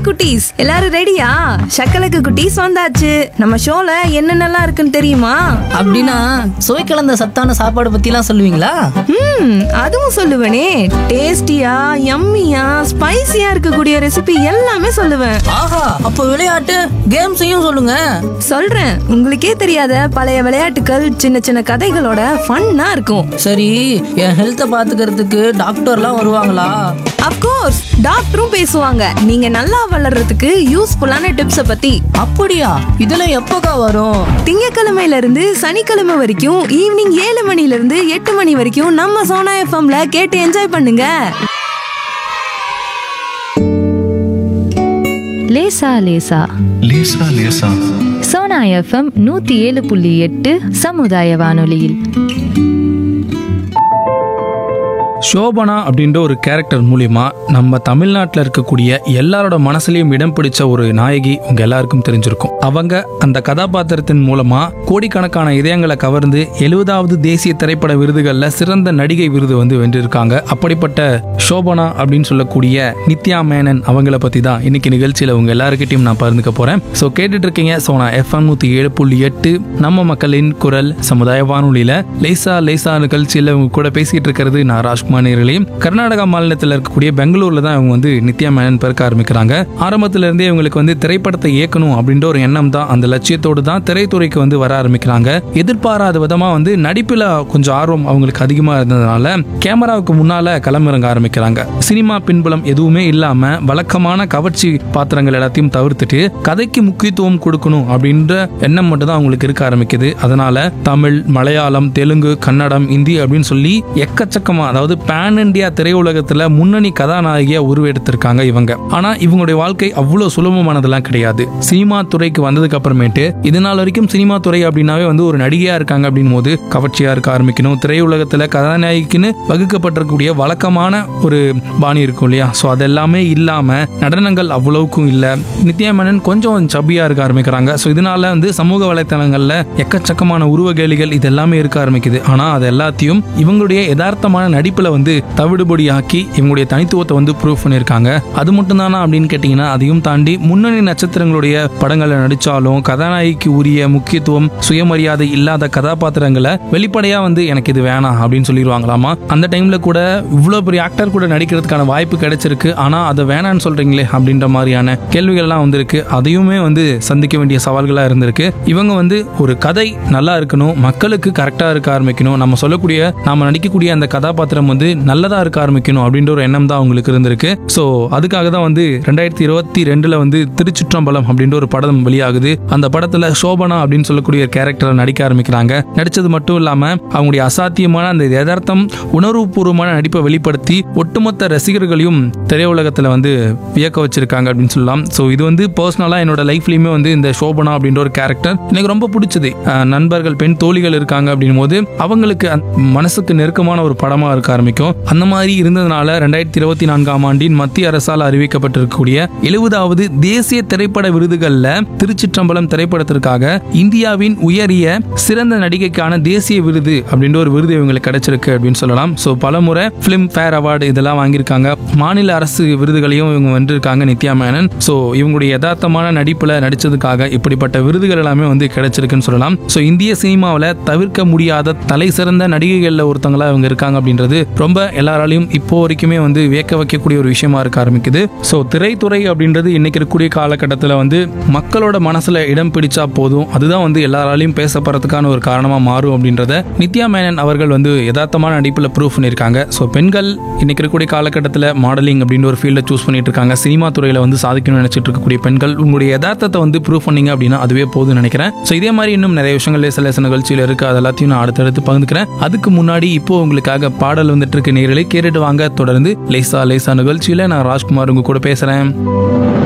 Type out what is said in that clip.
குட்டீஸ் எல்லாரும் ரெடியா சக்கலக்கு குட்டீஸ் வந்தாச்சு நம்ம ஷோல என்னென்னலாம் இருக்குன்னு தெரியுமா அப்படின்னா சுவை கலந்த சத்தான சாப்பாடு பத்திலாம் சொல்லுவீங்களா ம் அதுவும் சொல்லுவேனே டேஸ்டியா யம்மியா ஸ்பைசியா இருக்கக்கூடிய ரெசிபி எல்லாமே சொல்லுவேன் ஆஹா அப்போ விளையாட்டு கேம்ஸையும் சொல்லுங்க சொல்றேன் உங்களுக்கே தெரியாத பழைய விளையாட்டுகள் சின்ன சின்ன கதைகளோட ஃபன்னா இருக்கும் சரி என் ஹெல்த்தை பாத்துக்கிறதுக்கு டாக்டர்லாம் வருவாங்களா அப்கோர்ஸ் டாக்டரும் பேசுவாங்க நீங்க நல்லா வளர்றதுக்கு யூஸ்ஃபுல்லான டிப்ஸை பத்தி அப்படியா இதெல்லாம் எப்போக்கா வரும் திங்கக்கிழமையில இருந்து சனிக்கிழமை வரைக்கும் ஈவினிங் ஏழு மணில இருந்து எட்டு மணி வரைக்கும் நம்ம சோனா எஃப்எம்ல கேட்டு என்ஜாய் பண்ணுங்க லேசா லேசா லேசா லேசா சோனா எஃப்எம் நூத்தி ஏழு புள்ளி எட்டு சமுதாய வானொலியில் சோபனா அப்படின்ற ஒரு கேரக்டர் மூலியமா நம்ம தமிழ்நாட்டில் இருக்கக்கூடிய எல்லாரோட மனசுலயும் இடம் பிடிச்ச ஒரு நாயகி உங்க எல்லாருக்கும் தெரிஞ்சிருக்கும் அவங்க அந்த கதாபாத்திரத்தின் மூலமா கோடிக்கணக்கான இதயங்களை கவர்ந்து எழுபதாவது தேசிய திரைப்பட விருதுகள்ல சிறந்த நடிகை விருது வந்து வென்றிருக்காங்க அப்படிப்பட்ட சோபனா அப்படின்னு சொல்லக்கூடிய நித்யா மேனன் அவங்கள பத்தி தான் இன்னைக்கு நிகழ்ச்சியில உங்க எல்லாருக்கிட்டையும் நான் பகிர்ந்துக்க போறேன் ஸோ கேட்டுட்டு இருக்கீங்க சோனா எஃப்எம் நூத்தி ஏழு புள்ளி எட்டு நம்ம மக்களின் குரல் சமுதாய வானொலியில லேசா லேசா நிகழ்ச்சியில உங்க கூட பேசிட்டு இருக்கிறது நான் ராஜ்குமார் நேர்களே கர்நாடகா மாநிலத்தில் இருக்கக்கூடிய பெங்களூர்ல தான் இவங்க வந்து நித்யா மேனன் பிறக்க ஆரம்பிக்கிறாங்க ஆரம்பத்துல இருந்தே இவங்களுக்கு வந்து திரைப்படத்தை இயக்கணும் அப்படின்ற ஒரு எண்ணம் தான் அந்த லட்சியத்தோடு தான் திரைத்துறைக்கு வந்து வர ஆரம்பிக்கிறாங்க எதிர்பாராத விதமா வந்து நடிப்புல கொஞ்சம் ஆர்வம் அவங்களுக்கு அதிகமா இருந்ததுனால கேமராவுக்கு முன்னால களமிறங்க ஆரம்பிக்கிறாங்க சினிமா பின்புலம் எதுவுமே இல்லாம வழக்கமான கவர்ச்சி பாத்திரங்கள் எல்லாத்தையும் தவிர்த்துட்டு கதைக்கு முக்கியத்துவம் கொடுக்கணும் அப்படின்ற எண்ணம் மட்டும் தான் அவங்களுக்கு இருக்க ஆரம்பிக்குது அதனால தமிழ் மலையாளம் தெலுங்கு கன்னடம் இந்தி அப்படின்னு சொல்லி எக்கச்சக்கமா அதாவது பேன் இந்தியா திரையுலகத்துல முன்னணி கதாநாயகியா உருவெடுத்திருக்காங்க இவங்க ஆனா இவங்களுடைய வாழ்க்கை அவ்வளவு சுலபமானதெல்லாம் கிடையாது சினிமா துறைக்கு வந்ததுக்கு அப்புறமேட்டு இது நாள் வரைக்கும் சினிமா துறை அப்படின்னாவே வந்து ஒரு நடிகையா இருக்காங்க அப்படின் போது கவர்ச்சியா இருக்க ஆரம்பிக்கணும் திரையுலகத்துல கதாநாயகிக்குன்னு வகுக்கப்பட்டிருக்கக்கூடிய வழக்கமான ஒரு பாணி இருக்கும் இல்லையா ஸோ அதெல்லாமே இல்லாம நடனங்கள் அவ்வளவுக்கும் இல்ல நித்யா மேனன் கொஞ்சம் சப்பியா இருக்க ஆரம்பிக்கிறாங்க ஸோ இதனால வந்து சமூக வலைத்தளங்கள்ல எக்கச்சக்கமான உருவ கேலிகள் இது எல்லாமே இருக்க ஆரம்பிக்குது ஆனா அது எல்லாத்தையும் இவங்களுடைய யதார்த்தமான நடிப்புல வந்து தவிடுபடி ஆக்கி இவங்களுடைய தனித்துவத்தை வந்து ப்ரூவ் பண்ணியிருக்காங்க அது மட்டும் தானா அப்படின்னு கேட்டீங்கன்னா அதையும் தாண்டி முன்னணி நட்சத்திரங்களுடைய படங்களை நடிச்சாலும் கதாநாயகிக்கு உரிய முக்கியத்துவம் சுயமரியாதை இல்லாத கதாபாத்திரங்களை வெளிப்படையா வந்து எனக்கு இது வேணாம் அப்படின்னு சொல்லிடுவாங்களாமா அந்த டைம்ல கூட இவ்வளவு பெரிய ஆக்டர் கூட நடிக்கிறதுக்கான வாய்ப்பு கிடைச்சிருக்கு ஆனா அதை வேணான்னு சொல்றீங்களே அப்படின்ற மாதிரியான கேள்விகள்லாம் வந்திருக்கு அதையுமே வந்து சந்திக்க வேண்டிய சவால்களா இருந்திருக்கு இவங்க வந்து ஒரு கதை நல்லா இருக்கணும் மக்களுக்கு கரெக்டா இருக்க ஆரம்பிக்கணும் நம்ம சொல்லக்கூடிய நாம நடிக்கக்கூடிய அந்த கதாபாத்திரம் வந்து நல்லதா இருக்க ஆரம்பிக்கணும் அப்படின்ற ஒரு எண்ணம் தான் அவங்களுக்கு இருந்திருக்கு ஸோ அதுக்காக தான் வந்து ரெண்டாயிரத்தி இருபத்தி ரெண்டுல வந்து திருச்சிற்றம்பலம் அப்படின்ற ஒரு படம் வெளியாகுது அந்த படத்துல சோபனா அப்படின்னு சொல்லக்கூடிய ஒரு கேரக்டரை நடிக்க ஆரம்பிக்கிறாங்க நடிச்சது மட்டும் இல்லாம அவங்களுடைய அசாத்தியமான அந்த யதார்த்தம் உணர்வுபூர்வமான நடிப்பை வெளிப்படுத்தி ஒட்டுமொத்த ரசிகர்களையும் திரையுலகத்துல வந்து வியக்க வச்சிருக்காங்க அப்படின்னு சொல்லலாம் ஸோ இது வந்து பர்சனலா என்னோட லைஃப்லயுமே வந்து இந்த சோபனா அப்படின்ற ஒரு கேரக்டர் எனக்கு ரொம்ப பிடிச்சது அஹ் நண்பர்கள் பெண் தோழிகள் இருக்காங்க அப்படின் போது அவங்களுக்கு அந்த மனசுக்கு நெருக்கமான ஒரு படமா இருக்க ஆரம்பிக்கும் அந்த மாதிரி இருந்ததுனால ரெண்டாயிரத்தி இருபத்தி நான்காம் ஆண்டின் மத்திய அரசால் அறிவிக்கப்பட்டிருக்கக்கூடிய எழுபதாவது தேசிய திரைப்பட விருதுகள்ல திருச்சிற்றம்பலம் திரைப்படத்திற்காக இந்தியாவின் உயரிய சிறந்த நடிகைக்கான தேசிய விருது அப்படின்ற ஒரு விருது இவங்களுக்கு கிடைச்சிருக்கு அப்படின்னு சொல்லலாம் ஸோ பலமுறை பிலிம் ஃபேர் அவார்டு இதெல்லாம் வாங்கியிருக்காங்க மாநில அரசு விருதுகளையும் இவங்க வென்றிருக்காங்க நித்யா மேனன் ஸோ இவங்களுடைய யதார்த்தமான நடிப்புல நடிச்சதுக்காக இப்படிப்பட்ட விருதுகள் எல்லாமே வந்து கிடைச்சிருக்குன்னு சொல்லலாம் ஸோ இந்திய சினிமாவில் தவிர்க்க முடியாத தலை சிறந்த நடிகைகள்ல ஒருத்தங்களா இவங்க இருக்காங்க அப்படின்றது ரொம்ப எல்லாராலையும் இப்போ வரைக்குமே வந்து வியக்க வைக்கக்கூடிய ஒரு விஷயமா இருக்க ஆரம்பிக்குது ஸோ திரைத்துறை அப்படின்றது இன்னைக்கு இருக்கக்கூடிய காலகட்டத்தில் வந்து மக்களோட மனசுல இடம் பிடிச்சா போதும் அதுதான் வந்து எல்லாராலையும் பேசப்படுறதுக்கான ஒரு காரணமா மாறும் அப்படின்றத நித்யா மேனன் அவர்கள் வந்து யதார்த்தமான நடிப்புல ப்ரூவ் பண்ணியிருக்காங்க ஸோ பெண்கள் இன்னைக்கு இருக்கக்கூடிய காலகட்டத்தில் மாடலிங் அப்படின்ற ஒரு ஃபீல்டை சூஸ் பண்ணிட்டு இருக்காங்க சினிமா துறையில வந்து சாதிக்கணும்னு நினைச்சிட்டு இருக்கக்கூடிய பெண்கள் உங்களுடைய யதார்த்தத்தை வந்து ப்ரூவ் பண்ணீங்க அப்படின்னா அதுவே போதும்னு நினைக்கிறேன் ஸோ இதே மாதிரி இன்னும் நிறைய விஷயங்கள் லேச லேச நிகழ்ச்சியில் இருக்கு அது எல்லாத்தையும் நான் அடுத்தடுத்து பகிர்ந்துக்கிறேன் அதுக்கு முன்னாடி இப்போ உங்களுக்காக பாடல் வந்துட்டு இருக்கு நேர்களை கேட்டுட்டு வாங்க தொடர்ந்து லேசா லேசா நிகழ்ச்சியில நான் ராஜ்குமார் உங்க கூட பேசுறேன்